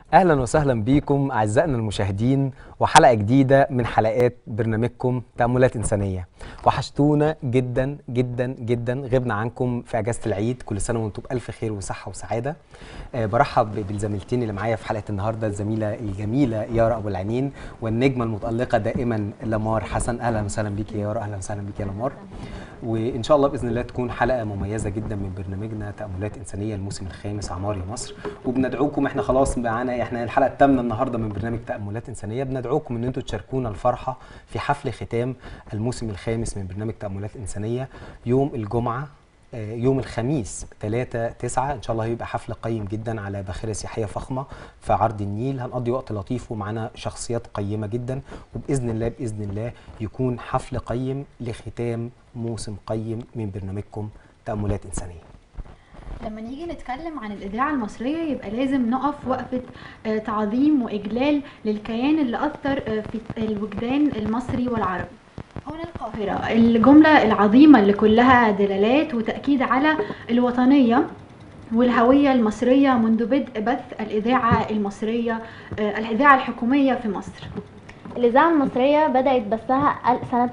اهلا وسهلا بيكم اعزائنا المشاهدين وحلقه جديده من حلقات برنامجكم تاملات انسانيه وحشتونا جدا جدا جدا غبنا عنكم في اجازه العيد كل سنه وانتم بالف خير وصحه وسعاده أه برحب بالزميلتين اللي معايا في حلقه النهارده الزميله الجميله يارا ابو العينين والنجمه المتالقه دائما لمار حسن اهلا وسهلا بيك يا يارا اهلا وسهلا بيك يا لمار وان شاء الله باذن الله تكون حلقه مميزه جدا من برنامجنا تاملات انسانيه الموسم الخامس عماري مصر وبندعوكم احنا خلاص معانا احنا الحلقه الثامنه النهارده من برنامج تاملات انسانيه بندعوكم ان انتم تشاركونا الفرحه في حفل ختام الموسم الخامس من برنامج تاملات انسانيه يوم الجمعه آه، يوم الخميس 3 9 ان شاء الله هيبقى حفل قيم جدا على باخره سياحيه فخمه في عرض النيل هنقضي وقت لطيف ومعانا شخصيات قيمه جدا وباذن الله باذن الله يكون حفل قيم لختام موسم قيم من برنامجكم تاملات انسانيه لما نيجي نتكلم عن الإذاعة المصرية يبقى لازم نقف وقفة آه، تعظيم وإجلال للكيان اللي أثر آه، في الوجدان المصري والعربي هنا القاهرة الجملة العظيمة اللي كلها دلالات وتأكيد على الوطنية والهوية المصرية منذ بدء بث الإذاعة المصرية آه، الإذاعة الحكومية في مصر الإذاعة المصرية بدأت بثها ال- سنة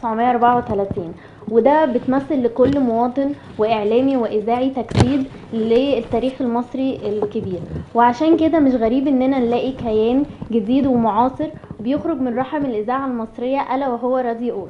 1934 وده بتمثل لكل مواطن وإعلامي وإذاعي تجسيد للتاريخ المصري الكبير وعشان كده مش غريب إننا نلاقي كيان جديد ومعاصر بيخرج من رحم الإذاعة المصرية ألا وهو راديو أور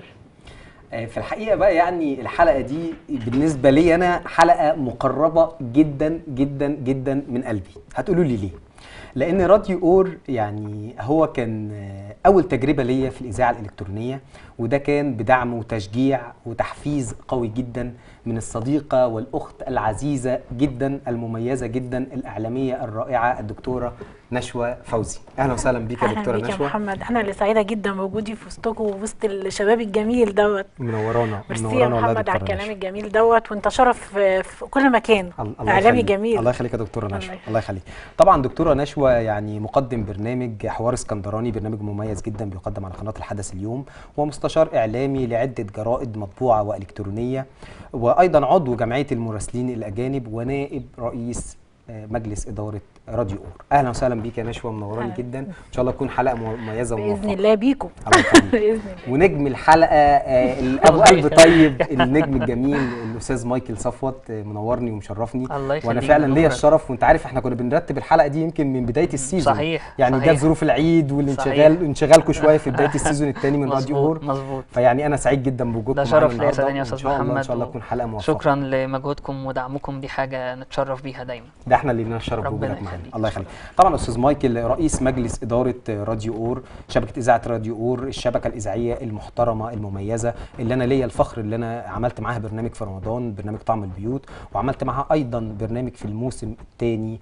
آه، في الحقيقه بقى يعني الحلقه دي بالنسبه لي انا حلقه مقربه جدا جدا جدا من قلبي هتقولوا لي ليه لان راديو اور يعني هو كان آه، اول تجربه ليا في الاذاعه الالكترونيه وده كان بدعم وتشجيع وتحفيز قوي جدا من الصديقه والاخت العزيزه جدا المميزه جدا الاعلاميه الرائعه الدكتوره نشوى فوزي اهلا وسهلا بيك يا اهلا دكتوره بيك يا نشوى محمد انا اللي سعيده جدا بوجودي في وسطكم ووسط الشباب الجميل دوت منورانا ميرسي يا منورانا والله يا محمد على دكتورة الكلام نشوى. الجميل دوت وانت شرف في في كل مكان ال- الله اعلامي يخليك. جميل الله يخليك يا دكتوره الله نشوى يخليك. الله يخليك طبعا دكتوره نشوى يعني مقدم برنامج حوار اسكندراني برنامج مميز جدا بيقدم على قناه الحدث اليوم ومستشار اعلامي لعده جرائد مطبوعه والكترونيه وايضا عضو جمعيه المراسلين الاجانب ونائب رئيس آه، مجلس اداره راديو اور اهلا وسهلا بيك يا نشوى منوراني أهلا. جدا ان شاء الله تكون حلقه مميزه باذن وموفقه الله بيكم الله يخليك باذن الله ونجم الحلقه آه، ابو قلب طيب النجم الجميل الاستاذ مايكل صفوت آه، منورني ومشرفني الله يخليك وانا فعلا ليا نورك. الشرف وانت عارف احنا كنا بنرتب الحلقه دي يمكن من بدايه السيزون صحيح يعني صحيح. جت ظروف العيد والانشغال صحيح. انشغالكم شويه في بدايه السيزون الثاني من راديو مظبوط اور مظبوط فيعني انا سعيد جدا بوجودكم ده معانا شرف ليا النهاردة، صدقني يا وإن استاذ شاء الله ان محمد شاء الله و- تكون حلقه موفقه شكرا لمجهودكم ودعمكم دي حاجه نتشرف بيها دايما ده احنا اللي نشرف ربنا بوجودك معانا يخليك. الله يخليك طبعا استاذ مايكل رئيس مجلس اداره راديو اور شبكه اذاعه راديو اور الشبكه الاذاعيه المحترمه المميزه اللي انا ليا الفخر اللي انا عملت معاها برنامج في رمضان برنامج طعم البيوت وعملت معاها ايضا برنامج في الموسم الثاني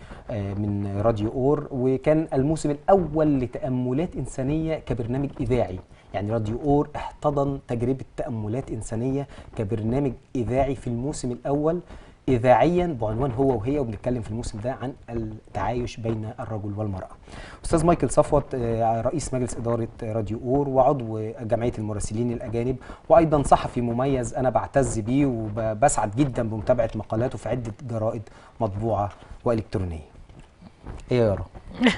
من راديو اور وكان الموسم الاول لتاملات انسانيه كبرنامج اذاعي يعني راديو اور احتضن تجربه تاملات انسانيه كبرنامج اذاعي في الموسم الاول اذاعيا بعنوان هو وهي وبنتكلم في الموسم ده عن التعايش بين الرجل والمراه. استاذ مايكل صفوت آه، رئيس مجلس اداره راديو اور وعضو جمعيه المراسلين الاجانب وايضا صحفي مميز انا بعتز بيه وبسعد جدا بمتابعه مقالاته في عده جرائد مطبوعه والكترونيه. ايه يا يارا؟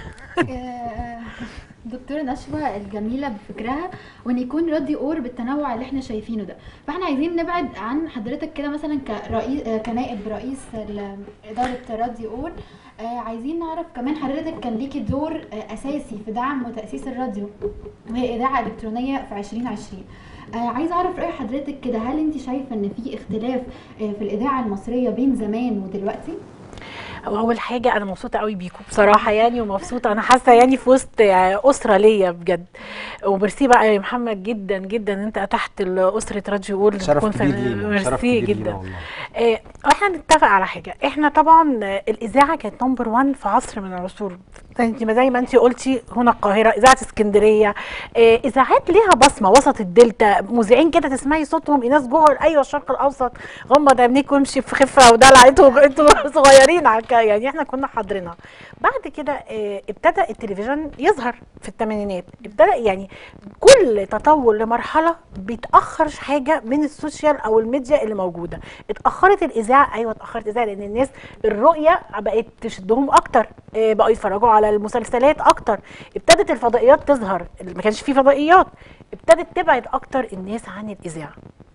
آه، دكتورة نشوى الجميلة بفكرها وان يكون راديو اور بالتنوع اللي احنا شايفينه ده فاحنا عايزين نبعد عن حضرتك كده مثلا كرئيس آه، كنائب رئيس ال- إدارة راديو اور آه، عايزين نعرف كمان حضرتك كان ليكي دور آه، أساسي في دعم وتأسيس الراديو وهي إذاعة إلكترونية في 2020 آه عايزه اعرف راي حضرتك كده هل انت شايفه ان في اختلاف آه في الاذاعه المصريه بين زمان ودلوقتي واول حاجه انا مبسوطه قوي بيكم بصراحه يعني ومبسوطه انا حاسه يعني في وسط اسره ليا بجد وميرسي بقى يا محمد جدا جدا ان انت اتحت اسره راديو اول شرف تكون في- كبير لينا شرف ميرسي كبير لينا جدا والله. آه، احنا نتفق على حاجه احنا طبعا آه، الاذاعه كانت نمبر 1 في عصر من العصور انت ما زي ما انت قلتي هنا القاهره اذاعه اسكندريه آه، اذاعات ليها بصمه وسط الدلتا مذيعين كده تسمعي صوتهم ايناس جوهر ايوه الشرق الاوسط غمض عينيك وامشي في خفه ودلع انتوا انتوا صغيرين على الكلام يعني احنا كنا حاضرينها بعد كده آه، ابتدى التلفزيون يظهر في الثمانينات ابتدى يعني كل تطور لمرحله بيتاخر حاجه من السوشيال او الميديا اللي موجوده اتاخرت الاذاعه ايوه اتاخرت الاذاعه لان الناس الرؤيه بقت تشدهم اكتر آه، بقوا يتفرجوا على المسلسلات اكتر ابتدت الفضائيات تظهر ما كانش في فضائيات ابتدت تبعد اكتر الناس عن الاذاعه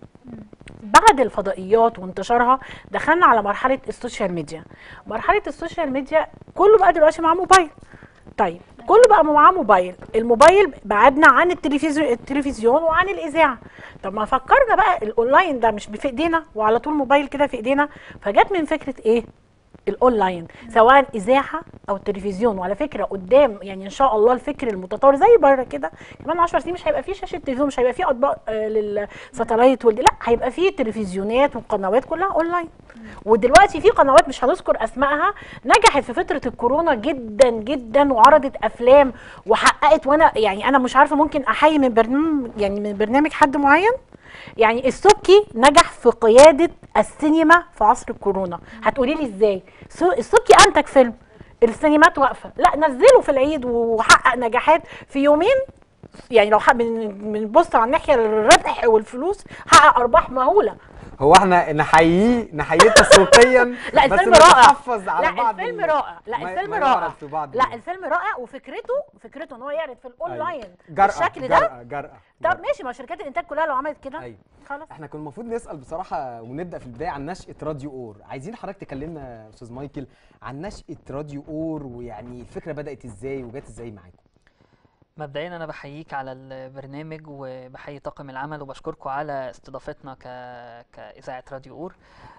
بعد الفضائيات وانتشارها دخلنا على مرحله السوشيال ميديا مرحله السوشيال ميديا كله بقى دلوقتي معاه موبايل طيب كله بقى معاه موبايل الموبايل بعدنا عن التلفزيون التلفزيون وعن الاذاعه طب ما فكرنا بقى الاونلاين ده مش في ايدينا وعلى طول موبايل كده في ايدينا فجت من فكره ايه الاونلاين سواء اذاعه او تلفزيون وعلى فكره قدام يعني ان شاء الله الفكر المتطور زي بره كده كمان 10 سنين مش هيبقى فيه شاشه تلفزيون مش هيبقى فيه اطباق آه للساتلايت والدي لا هيبقى فيه تلفزيونات وقنوات كلها اونلاين ودلوقتي في قنوات مش هنذكر اسمائها نجحت في فتره الكورونا جدا جدا وعرضت افلام وحققت وانا يعني انا مش عارفه ممكن احيي من برنامج يعني من برنامج حد معين يعني السبكي نجح في قياده السينما في عصر الكورونا هتقولي لي ازاي سو- السبكي انتج فيلم السينمات واقفه لا نزله في العيد وحقق نجاحات في يومين يعني لو حق من من بص على الناحيه الربح والفلوس حقق ارباح مهوله هو احنا نحييه نحييه تسويقيا لا بس الفيلم رائع نحافظ على لا بعض الفيلم ال- رائع لا ما- الفيلم ما رائع يعرض في بعض لا ال- الفيلم رائع وفكرته فكرته ان هو يعرض في الاونلاين جرأة بالشكل ده جرأة جرأة طب جرأة. ماشي ما شركات الانتاج كلها لو عملت كده ايوه خلاص احنا كنا المفروض نسال بصراحه ونبدا في البدايه عن نشاه راديو اور عايزين حضرتك تكلمنا يا استاذ مايكل عن نشاه راديو اور ويعني الفكره بدات ازاي وجت ازاي معاكم مبدئيا انا بحييك على البرنامج وبحيي طاقم العمل وبشكركم على استضافتنا ك... كاذاعه راديو اور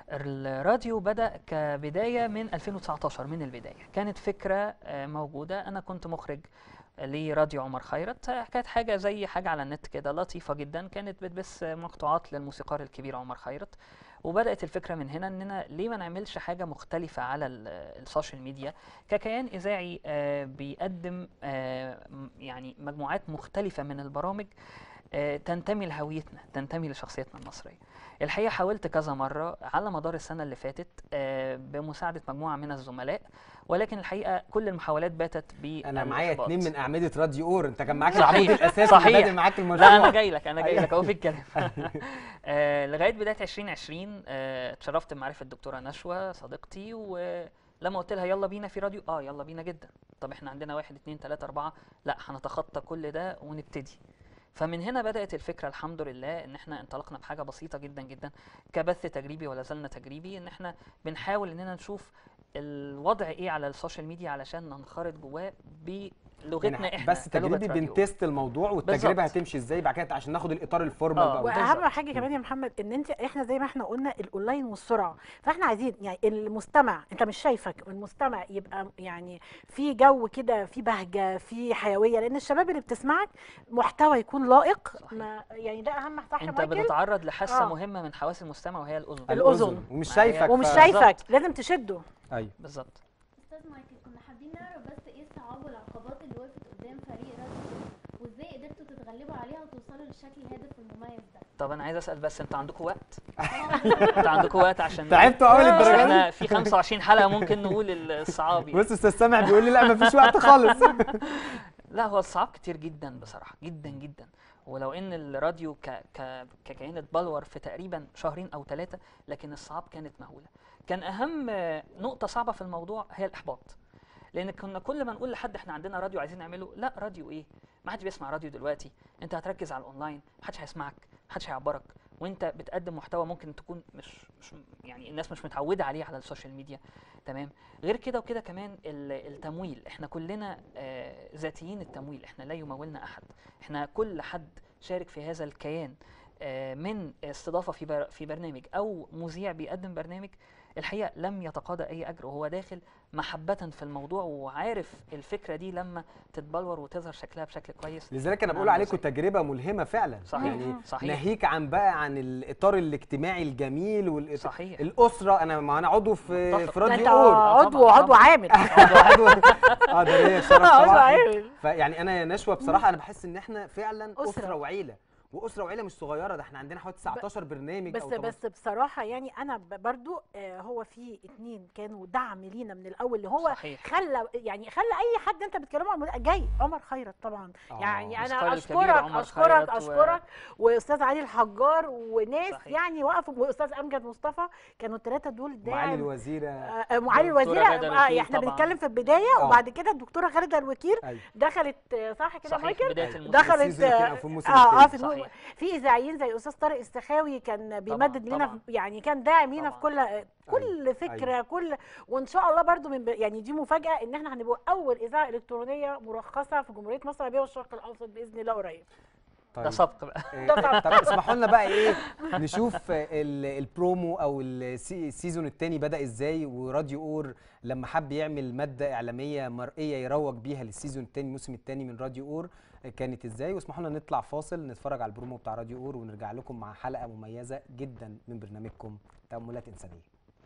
الراديو بدا كبدايه من 2019 من البدايه كانت فكره آه، موجوده انا كنت مخرج لراديو عمر خيرت آه، كانت حاجه زي حاجه على النت كده لطيفه جدا كانت بتبث مقطوعات للموسيقار الكبير عمر خيرت وبدات الفكره من هنا اننا ليه ما نعملش حاجه مختلفه على ال- السوشيال ميديا ككيان اذاعي آه، بيقدم آه، م- يعني مجموعات مختلفه من البرامج آه، تنتمي لهويتنا تنتمي لشخصيتنا المصريه الحقيقه حاولت كذا مره على مدار السنه اللي فاتت آه، بمساعده مجموعه من الزملاء ولكن الحقيقه كل المحاولات باتت ب انا معايا اتنين من اعمده راديو اور انت كان معاك صحيح. العمود الاساسي صحيح. اللي بادئ معاك المشروع لا انا جاي لك انا جاي أيوة. لك اهو في الكلام آه، لغايه بدايه 2020 آه، اتشرفت بمعرفه الدكتوره نشوى صديقتي ولما قلت لها يلا بينا في راديو اه يلا بينا جدا طب احنا عندنا واحد اتنين تلاته اربعه لا هنتخطى كل ده ونبتدي فمن هنا بدات الفكره الحمد لله ان احنا انطلقنا بحاجه بسيطه جدا جدا كبث تجريبي ولا زلنا تجريبي ان احنا بنحاول اننا نشوف الوضع ايه على السوشيال ميديا علشان ننخرط جواه بلغتنا يعني احنا بس كلغة تجريبي راديو. بنتست الموضوع والتجربه بالظبط. هتمشي ازاي بعد كده عشان ناخد الاطار الفورمال آه، بقى بالظبط. واهم حاجه كمان يا محمد ان انت احنا زي ما احنا قلنا الاونلاين والسرعه فاحنا عايزين يعني المستمع انت مش شايفك المستمع يبقى يعني في جو كده في بهجه في حيويه لان الشباب اللي بتسمعك محتوى يكون لائق صحيح. ما يعني ده اهم صح انت مايكل بتتعرض لحاسه آه. مهمه من حواس المستمع وهي الاذن الأذن. ومش ما هي- شايفك ومش ف- شايفك لازم تشده ايوه بالظبط استاذ مايكل كنا حابين نعرف بس ايه الصعاب والعقبات اللي وقفت قدام فريق راديو وازاي قدرتوا تتغلبوا عليها وتوصلوا للشكل الهادف والمميز ده طب انا عايز اسال بس انتوا عندكم وقت انتوا عندكم وقت عشان تعبتوا قوي عشان للدرجه دي احنا في 25 حلقه ممكن نقول الصعاب يعني. بص استاذ سامح بيقول لي لا مفيش وقت خالص لا هو الصعاب كتير جدا بصراحه جدا جدا ولو ان الراديو ك ك ككيان اتبلور في تقريبا شهرين او ثلاثه لكن الصعاب كانت مهوله كان اهم آه، نقطه صعبه في الموضوع هي الاحباط لان كنا كل ما نقول لحد احنا عندنا راديو عايزين نعمله لا راديو ايه ما حدش بيسمع راديو دلوقتي انت هتركز على الاونلاين ما حدش هيسمعك ما حدش هيعبرك وانت بتقدم محتوى ممكن تكون مش مش يعني الناس مش متعوده عليه على السوشيال ميديا تمام غير كده وكده كمان ال- التمويل احنا كلنا آه، ذاتيين التمويل احنا لا يمولنا احد احنا كل حد شارك في هذا الكيان آه، من استضافه في بر- في برنامج او مذيع بيقدم برنامج الحقيقه لم يتقاضى اي اجر وهو داخل محبه في الموضوع وعارف الفكره دي لما تتبلور وتظهر شكلها بشكل كويس لذلك انا بقول عاملة عليكم إزاي. تجربه ملهمه فعلا صحيح. يعني صحيح. ناهيك عن بقى عن الاطار الاجتماعي الجميل والإط... صحيح. الاسره انا ما انا عضو في متفق. في ده ده راديو انت اور آه، عضو طبعاً، عضو طبعاً. عامل عضو اه ده ليا الشرف عضو طبعا عامل فيعني انا يا نشوى بصراحه انا بحس ان احنا فعلا اسره, أسرة. وعيله واسره وعيله مش صغيره ده احنا عندنا حوالي 19 برنامج بس أو 18 بس بصراحه يعني انا ب- برضو آه، هو في اتنين كانوا دعم لينا من الاول اللي هو صحيح. خلى يعني خلى اي حد انت بتكلمه عن المد- جاي عمر خيرت طبعا آه، يعني انا الستار الكبير اشكرك عمر اشكرك خيرت و- اشكرك واستاذ علي الحجار وناس صحيح. يعني وقفوا واستاذ امجد مصطفى كانوا الثلاثه دول معالي داعم الوزيره آه، آه، معالي دكتورة الوزيره غادة آه، الوكيل احنا طبعاً. بنتكلم في البدايه آه. وبعد كده الدكتوره خالده الوكيل أيوة. دخلت آه، صح كده صحيح مايكل بدايه الموسم دخلت السيزون التاني أو في الموسم اه اه التاني. في المو... صحيح. في اذاعيين زي استاذ طارق السخاوي كان بيمدد لينا طبعاً. في- يعني كان داعم لينا في طبعاً. كل كل أيوة. فكره أيوة. كل وان شاء الله برضو من ب... يعني دي مفاجاه ان احنا هنبقى اول اذاعه الكترونيه مرخصه في جمهوريه مصر العربيه والشرق الاوسط باذن الله قريب ده سبق بقى إيه، طب اسمحوا لنا بقى ايه نشوف ال- البرومو او السي- السيزون الثاني بدا ازاي وراديو اور لما حب يعمل ماده اعلاميه مرئيه يروج بيها للسيزون الثاني الموسم الثاني من راديو اور كانت ازاي واسمحوا لنا نطلع فاصل نتفرج على البرومو بتاع راديو اور ونرجع لكم مع حلقه مميزه جدا من برنامجكم تاملات انسانيه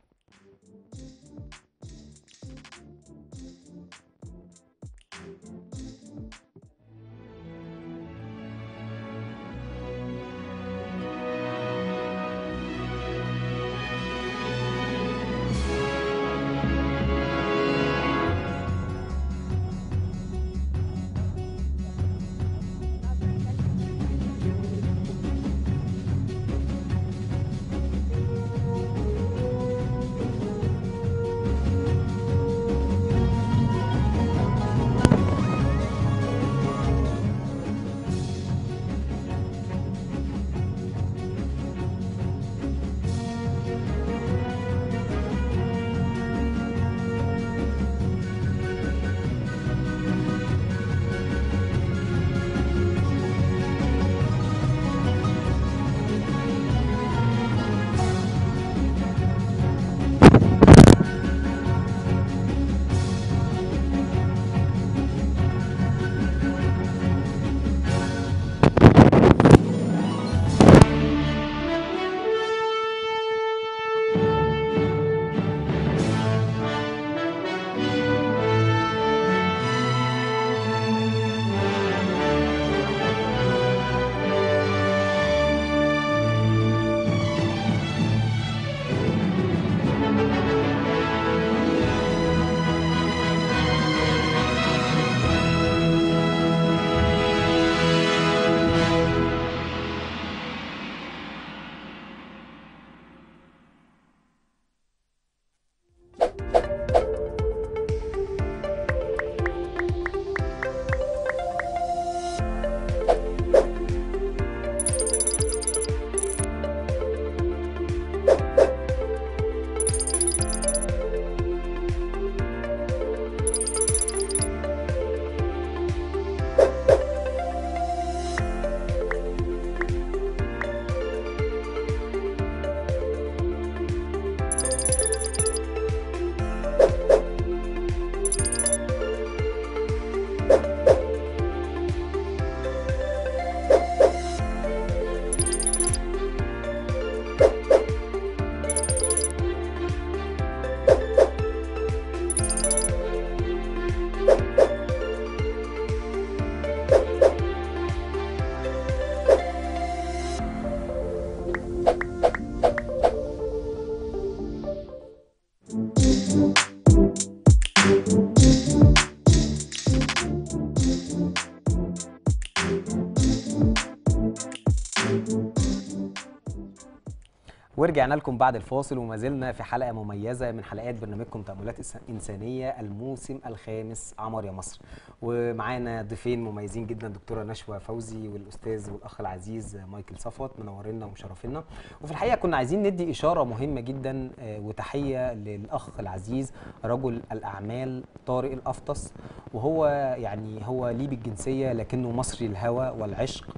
ورجعنا لكم بعد الفاصل وما زلنا في حلقه مميزه من حلقات برنامجكم تاملات إنس- انسانيه الموسم الخامس عمر يا مصر ومعانا ضيفين مميزين جدا دكتوره نشوى فوزي والاستاذ والاخ العزيز مايكل صفوت منورنا ومشرفينا وفي الحقيقه كنا عايزين ندي اشاره مهمه جدا آه، وتحيه للاخ العزيز رجل الاعمال طارق الافطس وهو يعني هو ليبي الجنسيه لكنه مصري الهوى والعشق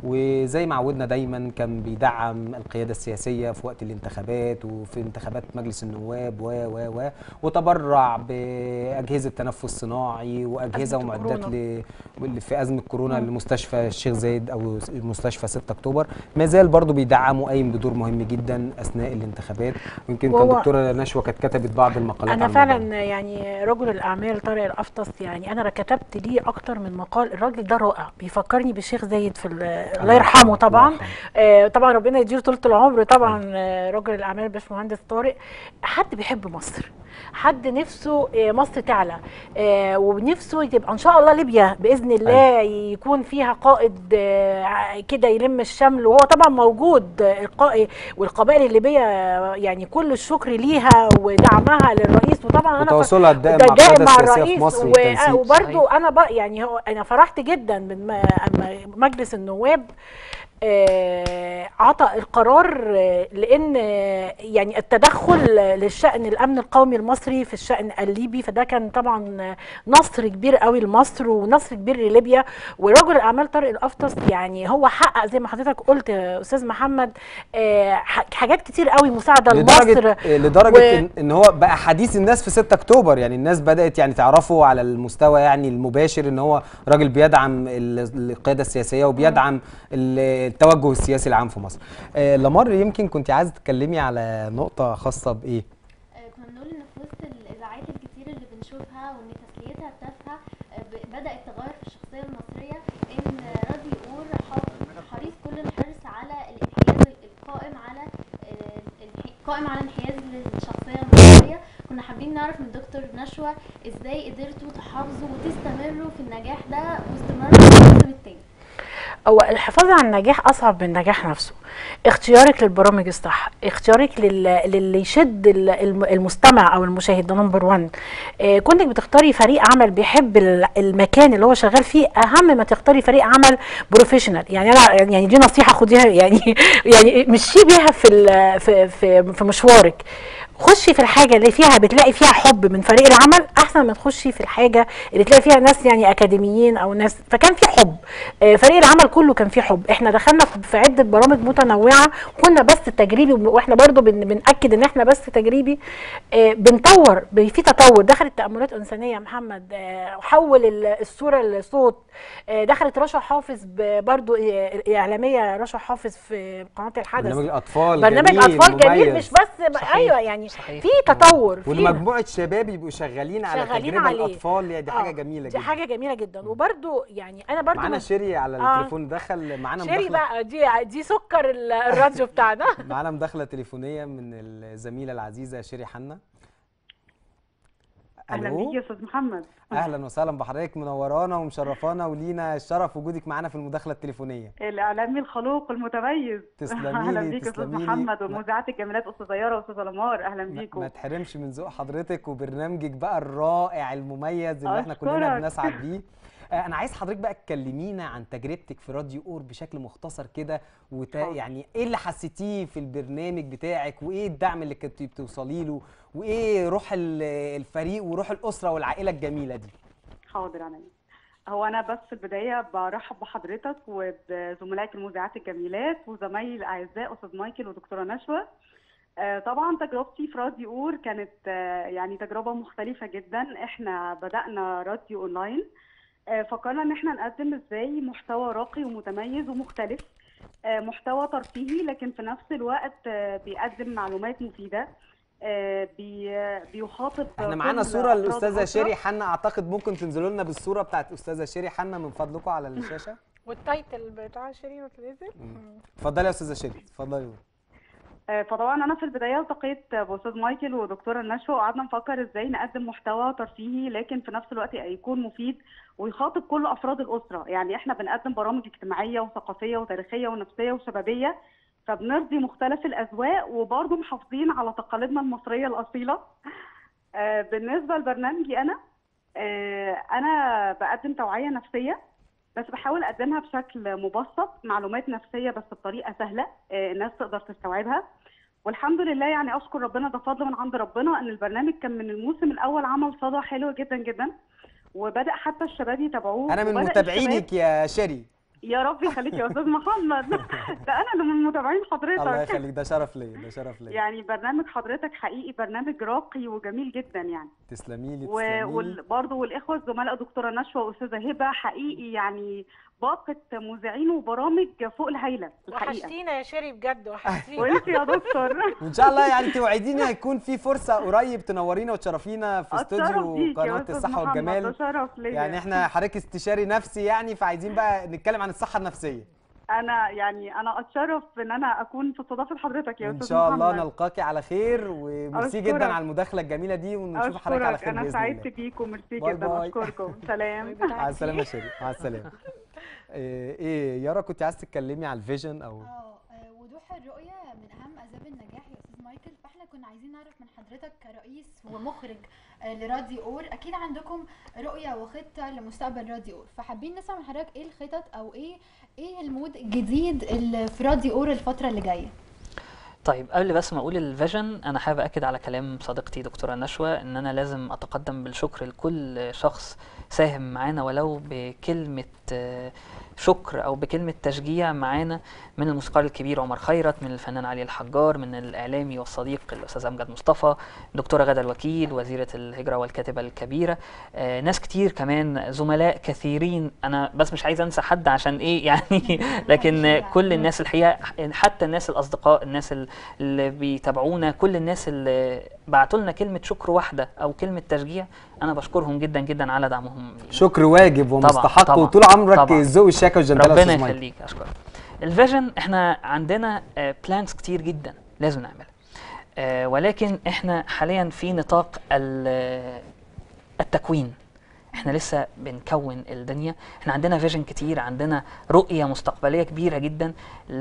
وزي ما عودنا دايما كان بيدعم القياده السياسيه في وقت الانتخابات وفي انتخابات مجلس النواب و و و وتبرع باجهزه تنفس صناعي واجهزه أزمة ومعدات الكورونا. ل... في ازمه كورونا مم. لمستشفى الشيخ زايد او مستشفى 6 اكتوبر ما زال برضه بيدعم وقايم بدور مهم جدا اثناء الانتخابات ويمكن كان وهو- دكتوره نشوى كانت كتبت بعض المقالات انا عن الموضوع ده. فعلا يعني رجل الاعمال طارق الافطس يعني يعني انا كتبت ليه اكتر من مقال الراجل ده رائع بيفكرني بالشيخ زايد في ال- الله يرحمه طبعا الله يرحمه. آه، طبعا ربنا يديله طولة العمر طبعا آه، رجل الاعمال الباشمهندس طارق حد بيحب مصر حد نفسه آه، مصر تعلى آه، ونفسه تبقى ان شاء الله ليبيا باذن الله يكون فيها قائد آه، كده يلم الشمل وهو طبعا موجود آه، القائد والقبائل الليبيه آه، يعني كل الشكر ليها ودعمها للرئيس وطبعا انا ف- وتواصلها الدائم ده مع دائم القياده مع السياسيه في الرئيس مصر و- والتنسيق وبرضو انا بقى يعني هو انا فرحت جدا من ما اما مجلس النواب آه، عطى القرار آه، لان آه، يعني التدخل آه، للشان الامن القومي المصري في الشان الليبي فده كان طبعا آه، نصر كبير قوي لمصر ونصر كبير لليبيا ورجل الاعمال طارق الافطس يعني هو حقق زي ما حضرتك قلت يا استاذ محمد آه، ح- حاجات كتير قوي مساعده لمصر لدرجه لدرجه و- إن, ان هو بقى حديث الناس في 6 اكتوبر يعني الناس بدات يعني تعرفه على المستوى يعني المباشر ان هو راجل بيدعم ال- القياده السياسيه وبيدعم ال- التوجه السياسي العام في مصر آه لمر يمكن كنت عايزه تتكلمي على نقطه خاصه بايه آه، كنا بنقول ان في وسط الاذاعات الكتير اللي بنشوفها وان تسليتها التافهه آه، ب- بدات تغير في الشخصيه المصريه ان رادي اور حا- حريص كل الحرص على الانحياز القائم على آه، الانح- قائم على انحياز للشخصيه المصريه كنا حابين نعرف من دكتور نشوى ازاي قدرتوا تحافظوا وتستمروا في النجاح ده واستمرار الموسم التاني هو الحفاظ على النجاح اصعب من النجاح نفسه اختيارك للبرامج الصح اختيارك لل... للي يشد ال- الم- المستمع او المشاهد ده نمبر 1 آه كونك بتختاري فريق عمل بيحب ال- المكان اللي هو شغال فيه اهم ما تختاري فريق عمل بروفيشنال يعني انا يعني دي نصيحه خديها يعني يعني مشي بيها في ال- في في, في مشوارك خشي في الحاجه اللي فيها بتلاقي فيها حب من فريق العمل احسن ما تخشي في الحاجه اللي تلاقي فيها ناس يعني اكاديميين او ناس فكان في حب آه، فريق العمل كله كان فيه حب احنا دخلنا في- في عده برامج متنوعه كنا بس تجريبي واحنا برضو بن بناكد ان احنا بس تجريبي آه، بنطور ب- في تطور دخلت تاملات انسانيه يا محمد آه، حول ال- الصوره لصوت آه، دخلت رشا حافظ ب- برضو آه، اعلاميه رشا حافظ في قناه الحدث برنامج الاطفال برنامج جميل اطفال جميل مميز. مش بس صحيح، ايوه يعني صحيح. في تطور في ولمجموعه شباب يبقوا شغالين على شغالين تجربه عليه. الاطفال يعني دي حاجه آه، جميله دي جدا حاجه جميله جدا وبرضو يعني انا برضو معانا من- شيري على آه. التليفون دخل معانا شيري مداخله بقى دي دي سكر ال- الراديو بتاعنا معانا مداخله تليفونيه من الزميله العزيزه شيري حنا اهلا ألو؟ بيك يا استاذ محمد اهلا وسهلا بحضرتك منورانا ومشرفانا ولينا الشرف وجودك معانا في المداخله التليفونيه الاعلامي الخلوق المتميز تسلمي اهلا لي، بيك يا استاذ تسلمي لي. محمد ما- والمذيعات الجميلات استاذه يارا واستاذه لمار اهلا ما- بيكم ما تحرمش من ذوق حضرتك وبرنامجك بقى الرائع المميز اللي احنا كلنا أشكرك. بنسعد بيه آه، انا عايز حضرتك بقى تكلمينا عن تجربتك في راديو اور بشكل مختصر كده وت... حاضر. يعني ايه اللي حسيتيه في البرنامج بتاعك وايه الدعم اللي كنت بتوصلي له وايه روح ال- الفريق وروح الاسره والعائله الجميله دي حاضر عينيا هو انا بس في البدايه برحب بحضرتك وبزملائك المذيعات الجميلات وزمايلي الاعزاء استاذ مايكل ودكتوره نشوى آه، طبعا تجربتي في راديو اور كانت آه، يعني تجربه مختلفه جدا احنا بدانا راديو اونلاين آه، فكرنا ان احنا نقدم ازاي محتوى راقي ومتميز ومختلف آه، محتوى ترفيهي لكن في نفس الوقت آه، بيقدم معلومات مفيده آه، بي- بيخاطب احنا معانا كل صوره أفراد للاستاذه الأسرة. شيري حنا اعتقد ممكن تنزلوا لنا بالصوره بتاعت استاذه شيري حنا من فضلكم على الشاشه والتايتل بتاع شيرين وتنزل اتفضلي يا استاذه شيري اتفضلي آه، فطبعا انا في البدايه التقيت باستاذ مايكل ودكتوره نشوى وقعدنا نفكر ازاي نقدم محتوى ترفيهي لكن في نفس الوقت يكون مفيد ويخاطب كل افراد الاسره يعني احنا بنقدم برامج اجتماعيه وثقافيه وتاريخيه ونفسيه وشبابيه فبنرضي مختلف الاذواق وبرضه محافظين على تقاليدنا المصريه الاصيله آه، بالنسبه لبرنامجي انا آه، انا بقدم توعيه نفسيه بس بحاول اقدمها بشكل مبسط معلومات نفسيه بس بطريقه سهله آه، الناس تقدر تستوعبها والحمد لله يعني اشكر ربنا ده فضل من عند ربنا ان البرنامج كان من الموسم الاول عمل صدى حلو جدا جدا وبدا حتى الشباب يتابعوه انا من وبدأ متابعينك يا شيري يا رب يخليك يا استاذ محمد ده انا اللي من متابعين الله حضرتك يخليك ده شرف ليا ده شرف ليا يعني برنامج حضرتك حقيقي برنامج راقي وجميل جدا يعني تسلمي لي تسلمي لي وبرضه والاخوه الزملاء دكتوره نشوى واستاذه هبه حقيقي يعني باقه مذيعين وبرامج فوق الهايله الحقيقه وحشتينا يا شيري بجد وحشتينا وانت يا دكتور وان شاء الله يعني توعديني هيكون في فرصه قريب تنورينا وتشرفينا في اتشرف استوديو بيك يا قناه أستاذ الصحه محمد، والجمال ده شرف ليا يعني احنا حضرتك استشاري نفسي يعني فعايزين بقى نتكلم عن الصحه النفسيه انا يعني انا اتشرف ان انا اكون في استضافه حضرتك يا وان استاذ شاء الله محمد. نلقاكي على خير وميرسي أشكرك. جدا على المداخله الجميله دي ونشوف حضرتك على اشكرك خير انا باذن سعدت الله بيك وميرسي باي جدا باي. اشكركم سلام مع السلامه يا شيرين مع السلامه ايه إيه، يارا كنت عايز تتكلمي على الفيجن او اه آه، وضوح الرؤية من أهم أسباب النجاح يا أستاذ مايكل فاحنا كنا عايزين نعرف من حضرتك كرئيس ومخرج آه، لراديو أور أكيد عندكم رؤية وخطة لمستقبل راديو أور فحابين نسمع من حضرتك إيه الخطط أو إيه إيه المود الجديد اللي في راديو أور الفترة اللي جاية طيب قبل بس ما اقول الفيجن انا حابب اكد على كلام صديقتي دكتوره نشوى ان انا لازم اتقدم بالشكر لكل شخص ساهم معانا ولو بكلمه آه، شكر او بكلمه تشجيع معانا من الموسيقار الكبير عمر خيرت من الفنان علي الحجار من الاعلامي والصديق الاستاذ امجد مصطفى دكتوره غاده الوكيل وزيره الهجره والكاتبه الكبيره آه، ناس كتير كمان زملاء كثيرين انا بس مش عايز انسى حد عشان ايه يعني لكن آه، كل الناس الحقيقه حتى الناس الاصدقاء الناس ال- اللي بيتابعونا كل الناس اللي بعتوا لنا كلمه شكر واحده او كلمه تشجيع انا بشكرهم جدا جدا على دعمهم لينا. شكر واجب ومستحق طبعاً، وطول عمرك طبعاً. الذوق الشياكه والجنتله يا ربنا أستاذ مايكل. يخليك اشكرك الفيجن احنا عندنا بلانز كتير جدا لازم نعملها آه، ولكن احنا حاليا في نطاق ال- آه، التكوين احنا لسه بنكون الدنيا احنا عندنا فيجن كتير عندنا رؤية مستقبلية كبيرة جدا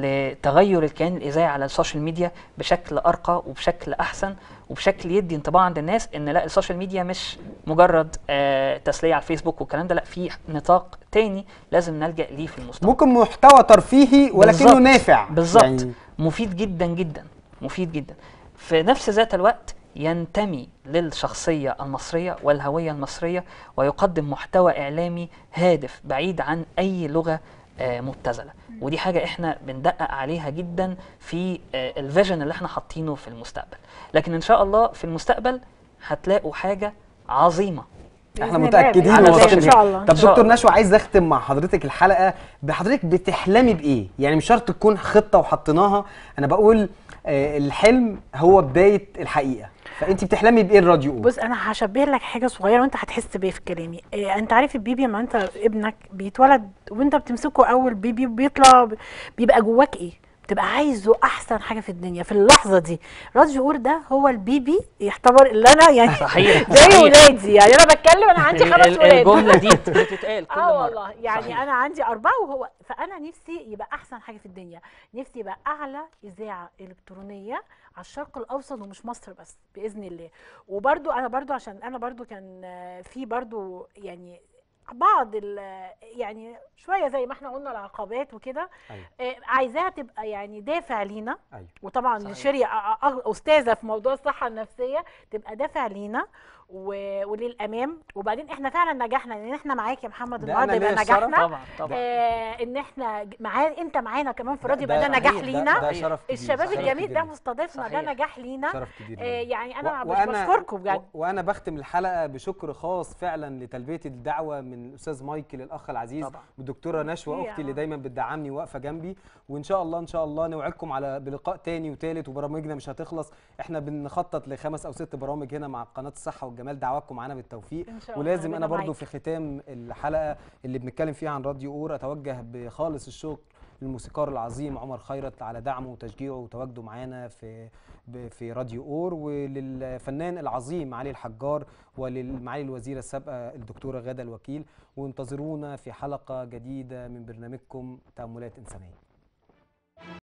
لتغير الكيان الإذاعي على السوشيال ميديا بشكل أرقى وبشكل أحسن وبشكل يدي انطباع عند الناس ان لا السوشيال ميديا مش مجرد آه تسلية على الفيسبوك والكلام ده لا في نطاق تاني لازم نلجأ ليه في المستقبل ممكن محتوى ترفيهي ولكنه بالظبط. نافع بالظبط يعني يعني مفيد جدا جدا مفيد جدا في نفس ذات الوقت ينتمي للشخصية المصرية والهوية المصرية ويقدم محتوى إعلامي هادف بعيد عن أي لغة آه، مبتذلة ودي حاجة احنا بندقق عليها جدا في آه، الفيجن اللي احنا حاطينه في المستقبل لكن ان شاء الله في المستقبل هتلاقوا حاجة عظيمة احنا بإذن الله، متاكدين بإذن الله، وواثقين إن فيها. شاء الله. طب إن شاء دكتور الله. نشوى عايز اختم مع حضرتك الحلقه بحضرتك بتحلمي بايه يعني مش شرط تكون خطه وحطيناها انا بقول آه الحلم هو بدايه الحقيقه فانت بتحلمي بايه الراديو بص انا هشبه لك حاجه صغيره وانت هتحس بيه في كلامي إيه انت عارف البيبي لما انت ابنك بيتولد وانت بتمسكه اول بيبي بيطلع ب- بيبقى جواك ايه بتبقى عايزه احسن حاجه في الدنيا في اللحظه دي راديو اور ده هو البيبي يعتبر اللي انا يعني صحيح، زي صحيح. ولادي يعني انا بتكلم انا عندي ال- خمس ال- ولاد الجملة دي بتتقال كل اه مرة والله يعني صحيح. انا عندي اربعه وهو فانا نفسي يبقى احسن حاجه في الدنيا نفسي يبقى اعلى اذاعه الكترونيه على الشرق الاوسط ومش مصر بس باذن الله وبرده انا برده عشان انا برده كان آه، في برده يعني بعض ال- يعني شويه زي ما احنا قلنا العقبات وكده أيوة. آه، عايزاها تبقى يعني دافع لينا ايوه وطبعا صحيح. شيري أ- أ- استاذه في موضوع الصحه النفسيه تبقى دافع لينا و... وللامام وبعدين احنا فعلا نجحنا لان احنا معاك يا محمد ده أنا النهارده يبقى ليا الشرف نجحنا طبعا طبعا آه ان احنا ج- معاه انت معانا كمان في ده- راديو يبقى ده ده نجاح صحيح، ده- لينا ده شرف كبير الشباب شرف الجميل كبير ده جداً. مستضيفنا ده صحيح. نجاح لينا شرف كبير آه جداً. يعني انا و- بش- بشكركم بجد و- وانا بختم الحلقه بشكر خاص فعلا لتلبيه الدعوه من الاستاذ مايكل الاخ العزيز طبعا. والدكتوره نشوى ميرسي اختي يا اللي عم. دايما بتدعمني واقفه جنبي وان شاء الله ان شاء الله نوعدكم على بلقاء تاني وتالت وبرامجنا مش هتخلص احنا بنخطط لخمس او ست برامج هنا مع قناه الصحه والجمال دعواتكم معانا بالتوفيق إن شاء الله، ولازم انا ربنا برضو معاك. في ختام الحلقه اللي بنتكلم فيها عن راديو اور اتوجه بخالص الشكر للموسيقار العظيم عمر خيرت على دعمه وتشجيعه وتواجده معانا في ب- في راديو اور وللفنان العظيم علي الحجار وللمعالي الوزيره السابقه الدكتوره غاده الوكيل وانتظرونا في حلقه جديده من برنامجكم تاملات انسانيه